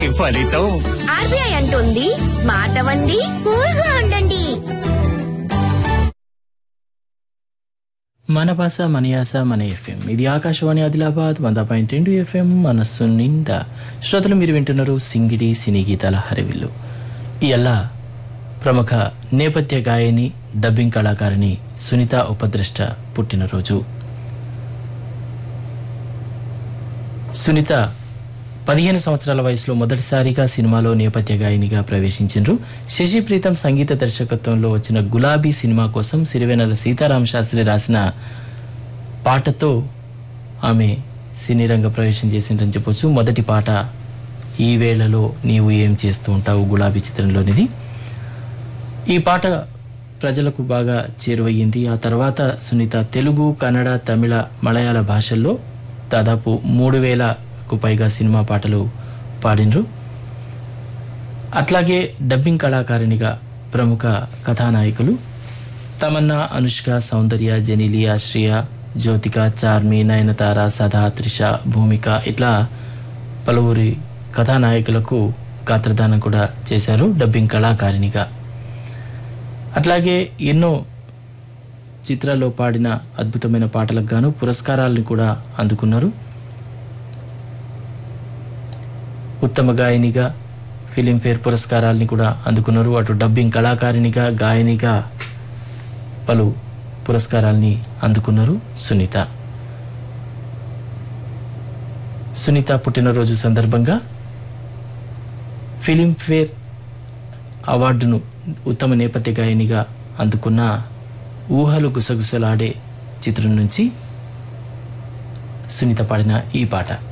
ఫలితం ఆర్బీఐ అంటుంది స్మార్ట్ అవ్వండి కూల్ గా ఉండండి మన భాష మన యాస మన ఎఫ్ఎం ఇది ఆకాశవాణి ఆదిలాబాద్ వంద పాయింట్ రెండు ఎఫ్ఎం మనస్సు నిండా శ్రోతలు మీరు వింటున్నారు సింగిడి సినీ గీతాల హరివిల్లు ఇలా ప్రముఖ నేపథ్య గాయని డబ్బింగ్ కళాకారిణి సునీత ఉపద్రష్ట పుట్టినరోజు సునీత పదిహేను సంవత్సరాల వయసులో మొదటిసారిగా సినిమాలో నేపథ్య గాయనిగా ప్రవేశించారు శశి ప్రీతం సంగీత దర్శకత్వంలో వచ్చిన గులాబీ సినిమా కోసం సిరివెనెల సీతారామ శాస్త్రి రాసిన పాటతో ఆమె సినీ రంగ ప్రవేశం చేసిందని చెప్పొచ్చు మొదటి పాట ఈ వేళలో నీవు ఏం చేస్తూ ఉంటావు గులాబీ చిత్రంలోనిది ఈ పాట ప్రజలకు బాగా చేరువయ్యింది ఆ తర్వాత సునీత తెలుగు కన్నడ తమిళ మలయాళ భాషల్లో దాదాపు మూడు వేలకు పైగా సినిమా పాటలు పాడినరు అట్లాగే డబ్బింగ్ కళాకారిణిగా ప్రముఖ కథానాయకులు తమన్నా అనుష్క సౌందర్య జెనిలియా శ్రియ జ్యోతిక చార్మి నయనతార సదా త్రిష భూమిక ఇట్లా పలువురి కథానాయకులకు గాత్రదానం కూడా చేశారు డబ్బింగ్ కళాకారిణిగా అట్లాగే ఎన్నో చిత్రాల్లో పాడిన అద్భుతమైన పాటలకు గాను పురస్కారాలను కూడా అందుకున్నారు ఉత్తమ గాయనిగా ఫిలింఫేర్ పురస్కారాల్ని కూడా అందుకున్నారు అటు డబ్బింగ్ కళాకారిణిగా గాయనిగా పలు పురస్కారాల్ని అందుకున్నారు సునీత సునీత పుట్టినరోజు సందర్భంగా ఫిలింఫేర్ అవార్డును ఉత్తమ నేపథ్య గాయనిగా అందుకున్న ఊహలు గుసగుసలాడే చిత్రం నుంచి సునీత పాడిన ఈ పాట